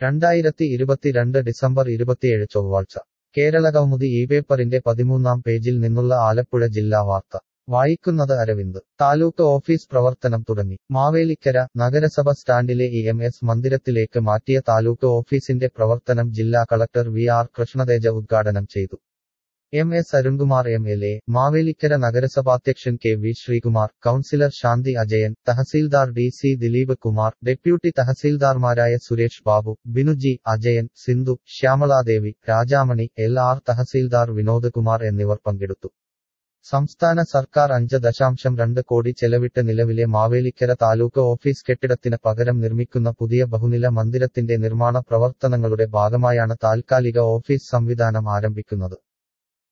രണ്ടായിരത്തി ഇരുപത്തിരണ്ട് ഡിസംബർ ഇരുപത്തിയേഴ് ചൊവ്വാഴ്ച കേരള കൗമുദി ഈ പേപ്പറിന്റെ പതിമൂന്നാം പേജിൽ നിന്നുള്ള ആലപ്പുഴ ജില്ലാ വാർത്ത വായിക്കുന്നത് അരവിന്ദ് താലൂക്ക് ഓഫീസ് പ്രവർത്തനം തുടങ്ങി മാവേലിക്കര നഗരസഭ സ്റ്റാൻഡിലെ ഇ എം എസ് മന്ദിരത്തിലേക്ക് മാറ്റിയ താലൂക്ക് ഓഫീസിന്റെ പ്രവർത്തനം ജില്ലാ കളക്ടർ വി ആർ കൃഷ്ണതേജ ഉദ്ഘാടനം ചെയ്തു M S Arunkumar M L A Mavelikkara നഗരസഭാധ്യക്ഷൻ K V Sreekumar councillor Shanthi Ajayan tahsildar D C Dileep Kumar deputy തഹസീൽദാർമാരായ സുരേഷ് ബാബു ബിനുജി അജയൻ സിന്ധു ശ്യാമളാദേവി രാജാമണി എൽ ആർ തഹസീൽദാർ വിനോദ് കുമാർ എന്നിവർ പങ്കെടുത്തു സംസ്ഥാന സർക്കാർ അഞ്ച് ദശാംശം രണ്ട് കോടി ചെലവിട്ട് നിലവിലെ മാവേലിക്കര താലൂക്ക് ഓഫീസ് കെട്ടിടത്തിന് പകരം നിർമ്മിക്കുന്ന പുതിയ ബഹുനില മന്ദിരത്തിന്റെ നിർമ്മാണ പ്രവർത്തനങ്ങളുടെ ഭാഗമായാണ് താൽക്കാലിക ഓഫീസ് സംവിധാനം ആരംഭിക്കുന്നത്